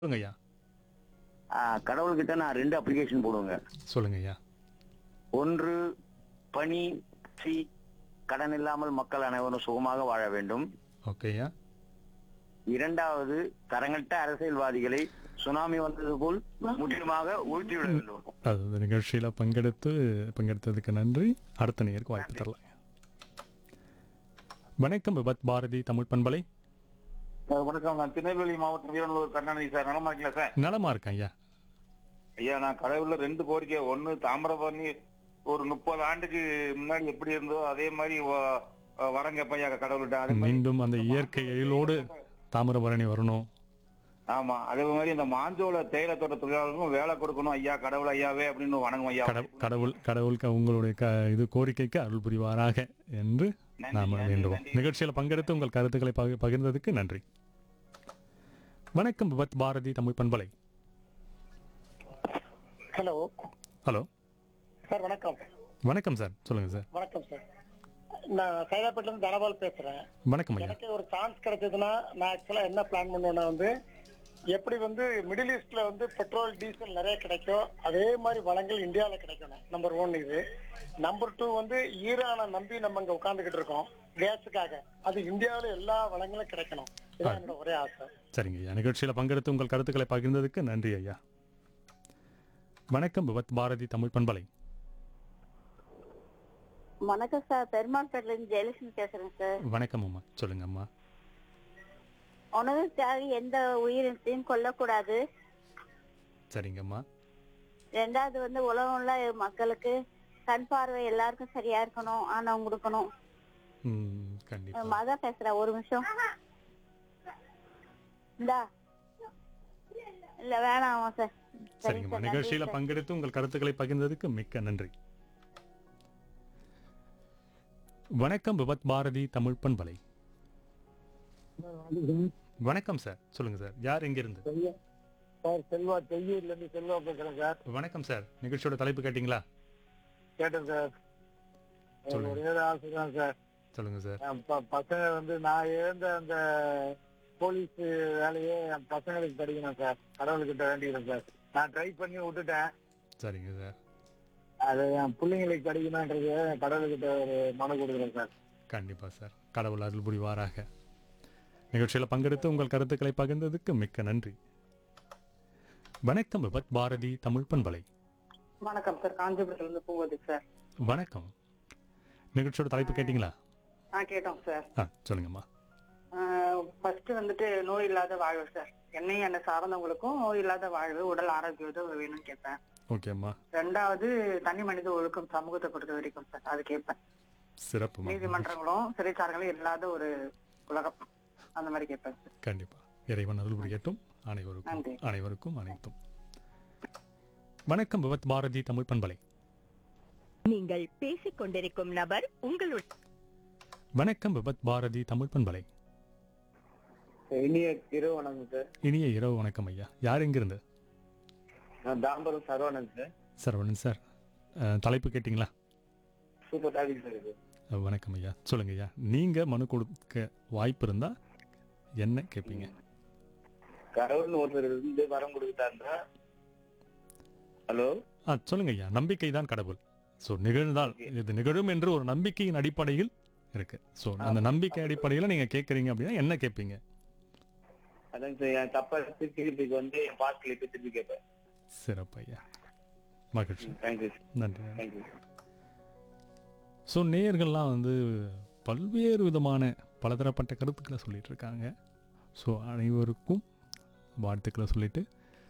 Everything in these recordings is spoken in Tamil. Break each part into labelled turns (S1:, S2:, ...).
S1: சொல்லுங்க ஐயா
S2: கடவுள்கிட்ட நான் ரெண்டு அப்ளிகேஷன் போடுவேங்க
S1: சொல்லுங்க ஐயா
S2: ஒன்று பனி சி கடன் இல்லாமல் மக்கள் அனைவரும் சுகமாக வாழ வேண்டும்
S1: ஓகே ஐயா
S2: இரண்டாவது தரங்கட்ட அரசியல்வாதிகளை சுனாமி வந்தது போல் முற்றிலுமாக ஊழ்த்திவிட வேண்டும்
S1: அது இந்த நிகழ்ச்சியில் பங்கெடுத்து பங்கெடுத்ததுக்கு நன்றி அடுத்த நேருக்கு வாய்ப்பு தரலாம் வணக்கம் விபத் பாரதி தமிழ் பண்பலை
S3: வணக்கம் நான் திருநெல்வேலி மாவட்டம் வீரநல்லூர் கருணாநிதி சார் நலமா இருக்கீங்களா சார்
S1: நலமா இருக்கேன் ஐயா
S3: ஐயா நான் கடவுள்ல ரெண்டு கோரிக்கை ஒண்ணு தாமிரபரணி ஒரு முப்பது ஆண்டுக்கு முன்னாடி எப்படி இருந்தோ அதே மாதிரி வ- வரம் கேட்பேன் ஐயா கடவுள்கிட்ட அதே மாதிரி
S1: மீண்டும் அந்த இயற்கை எழிலோடு தாமிரபரணி வரணும்
S3: ஆமா அதே மாதிரி இந்த மாஞ்சோள தேயிலை தோட்ட தொழிலாளர்களுக்கும் வேலை கொடுக்கணும் ஐயா கடவுள் ஐயாவே அப்படின்னு வணங்கும் ஐயா
S1: கடவு- கடவுள் கடவுளுக்கு உங்களுடைய க இது கோரிக்கைக்கு அருள் புரிவாராக என்று
S3: நன்றி,
S1: நாம
S3: நன்றி,
S1: வேண்டுவோம்
S3: நன்றி.
S1: நிகழ்ச்சியில் பங்கெடுத்து உங்கள் கருத்துக்களை பகி- பகிர்ந்ததுக்கு நன்றி வணக்கம் விபத் பாரதி தமிழ் பண்பலை
S4: ஹலோ
S1: ஹலோ
S4: சார் வணக்கம்
S1: வணக்கம் சார் சொல்லுங்க சார்
S4: வணக்கம் சார் நான் சைதாப்பேட்டில இருந்து தனபால் பேசுறேன்
S1: வணக்கம் ஐயா
S4: எனக்கு ஒரு சான்ஸ் கிடைச்சதுன்னா நான் ஆக்சுவலா என்ன பிளான் பண்ணுவேன்னா வந்து எப்படி வந்து மிடில் ஈஸ்ட்ல வந்து பெட்ரோல் டீசல் நிறைய கிடைக்கும் அதே மாதிரி வளங்கள் இந்தியாவில கிடைக்கணும் நம்பர் ஒன் இது நம்பர் டூ வந்து ஈரானை நம்பி நம்ம இங்க உட்கார்ந்துகிட்டு இருக்கோம் கேஸுக்காக அது இந்தியாவில எல்லா வளங்களும் கிடைக்கணும் இதுதான் என்னோட ஒரே ஆசை
S1: சரிங்க ஐயா நிகழ்ச்சியில் பங்கெடுத்து உங்கள் கருத்துக்களை பகிர்ந்ததுக்கு நன்றி ஐயா வணக்கம் விபத் பாரதி தமிழ் பண்பலை
S5: வணக்கம் சார் பெருமாள்பேட்டில இருந்து ஜெயலட்சுமி பேசுறேன் சார்
S1: வணக்கம் அம்மா சொல்லுங்க அம்மா
S5: உணவுக்காக எந்த உயிரினத்தையும் கொல்லக்கூடாது
S1: சரிங்கம்மா
S5: ரெண்டாவது வந்து உலகம்ல மக்களுக்கு கண் பார்வை எல்லாருக்கும் சரியா இருக்கணும் ஆனவங்க கொடுக்கணும்
S1: ம் கண்டிப்பா
S5: மதா பேசுறேன் ஒரு நிமிஷம் இந்தா இல்ல வேணாமா சார் சரி
S1: சரிங்கம்மா
S5: சார், நன்றி
S1: நிகழ்ச்சியில
S5: சார்.
S1: பங்கெடுத்து உங்கள் கருத்துக்களை பகிர்ந்ததுக்கு மிக்க நன்றி வணக்கம் விபத் பாரதி தமிழ் பண்பலை வணக்கம் சார் சொல்லுங்க சார் யார் எங்கிருந்து
S4: சார் செல்வா செய்யூர்ல இருந்து செல்வா பேசுறேன் சார்
S1: வணக்கம் சார் நிகழ்ச்சியோட தலைப்பு கேட்டிங்களா
S4: கேட்டேன் சார்
S1: சொல்லுங்க.
S4: ஒரே ஒரு ஆசை தான் சார்
S1: சொல்லுங்க சார்
S4: என் ப- பசங்க வந்து நான் இழந்த அந்த போலீஸ் வேலையே என் பசங்களுக்கு படிக்கணும் சார் கடவுள்கிட்ட வேண்டிக்கிறேன் சார் நான் ட்ரை பண்ணி விட்டுட்டேன்
S1: சரிங்க சார்
S4: அது என் பிள்ளைங்களுக்கு கிடைக்கணுன்றது கடவுள்கிட்ட ஒரு மனு கொடுக்குறேன் சார்
S1: கண்டிப்பா சார் கடவுள் அருள் புரிவாராக நிகழ்ச்சியில பங்கெடுத்து உங்கள் கருத்துக்களை பகிர்ந்ததுக்கு மிக்க நன்றி வணக்கம் விபத் பாரதி தமிழ் பண்பலை
S6: வணக்கம் சார் காஞ்சிபுரத்துல இருந்து பூவதி சார்
S1: வணக்கம் நிகழ்ச்சியோட தலைப்பு கேட்டிங்களா
S6: ஆ கேட்டோம் சார்
S1: ஆ சொல்லுங்கம்மா
S6: ஃபர்ஸ்ட் வந்துட்டு நோய் இல்லாத வாழ்வு சார் என்னையும் என்னை சார்ந்தவங்களுக்கும் நோய் இல்லாத வாழ்வு உடல் ஆரோக்கியம் வேணும்னு கேட்பேன்
S1: ஓகேம்மா
S6: ரெண்டாவது தனி மனித ஒழுக்கம் சமூகத்தை பொறுத்த வரைக்கும் சார் அது கேட்பேன்
S1: சிறப்புமா
S6: நீதிமன்றங்களும் சிறைச்சார்களும் இல்லாத ஒரு உலகம் அந்த மாதிரி கேட்பேன் சார்
S1: கண்டிப்பா இறைவன் அருள் புரியட்டும் அனைவருக்கும்
S6: நன்றி.
S1: அனைவருக்கும் அனைத்தும் வணக்கம் விவத் பாரதி தமிழ் பண்பலை
S7: நீங்கள் பேசிக் கொண்டிருக்கும் நபர் உங்களுடைய
S1: வணக்கம் விபத் பாரதி தமிழ் பண்பலை
S3: இனிய இரவு வணக்கம் சார்
S1: இனிய இரவு வணக்கம் ஐயா யார் எங்கிருந்து
S3: நான் தாம்பரம் சரவணன் சார்
S1: சரவணன் சார் அஹ், தலைப்பு கேட்டிங்களா
S3: சூப்பர் டாபிக் சார் இது
S1: அஹ், வணக்கம் ஐயா சொல்லுங்க ஐயா நீங்க மனு கொடுக்க வாய்ப்பு இருந்தா என்ன கேட்பீங்க
S3: கடவுள்னு ஒருத்தர் இருந்து வரம் கொடுத்தாருந்தா ஹலோ
S1: ஆ சொல்லுங்க ஐயா நம்பிக்கை தான் கடவுள் ஸோ நிகழ்ந்தால் இது நிகழும் என்று ஒரு நம்பிக்கையின் அடிப்படையில் இருக்கு ஸோ அந்த நம்பிக்கை அடிப்படையில் நீங்க கேட்குறீங்க அப்படின்னா என்ன கேட்பீங்க
S3: அதான் சார் என் தப்பா திருப்பி வந்து என் பாஸ்ட்ல திருப்பி கேட்பேன்
S1: சிறப்பு ஐயா மகிழ்ச்சி
S3: தேங்க்யூ
S1: நன்றி நன்றி
S3: தேங்க்யூ
S1: ஸோ நேயர்கள்லாம் வந்து பல்வேறு விதமான பலதரப்பட்ட கருத்துக்களை சொல்லிட்டு இருக்காங்க ஸோ அனைவருக்கும் வாழ்த்துக்களை சொல்லிட்டு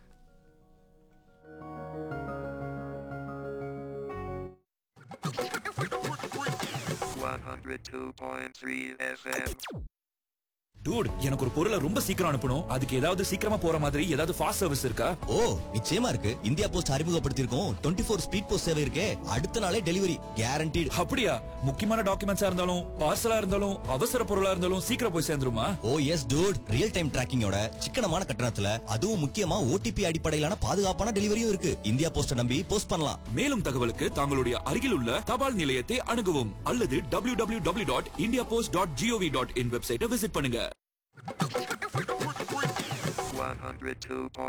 S8: One hundred two point three FM.
S9: Dude எனக்கு ஒரு பொருளை ரொம்ப சீக்கிரம் அனுப்பணும் அதுக்கு ஏதாவது சீக்கிரமா போற மாதிரி ஏதாவது ஃபாஸ்ட் சர்வீஸ் இருக்கா
S10: ஓ நிச்சயமா இருக்கு இந்தியா போஸ்ட் அறிமுகப்படுத்தியிருக்கோம் டுவெண்ட்டி ஃபோர் ஸ்பீட் போஸ்ட் சேவை இருக்கே அடுத்த நாளே டெலிவரி கேரண்டீடு
S9: அப்படியா முக்கியமான டாக்குமெண்ட்ஸா இருந்தாலும் பார்சலா இருந்தாலும் அவசர பொருளா இருந்தாலும் சீக்கிரம் போய் சேர்ந்துருமா
S10: oh yes dude real time டிராக்கிங்கோட சிக்கனமான கட்டணத்துல அதுவும் முக்கியமா ஓடிபி அடிப்படையிலான பாதுகாப்பான டெலிவரியும் இருக்கு இந்தியா போஸ்ட நம்பி போஸ்ட் பண்ணலாம்
S9: மேலும் தகவலுக்கு தங்களுடைய அருகில் உள்ள தபால் நிலையத்தை அணுகவும் அல்லது W W W dot India post dot GOV dot IN வெப்சைட்டை விசிட் பண்ணுங்க
S8: One hundred two point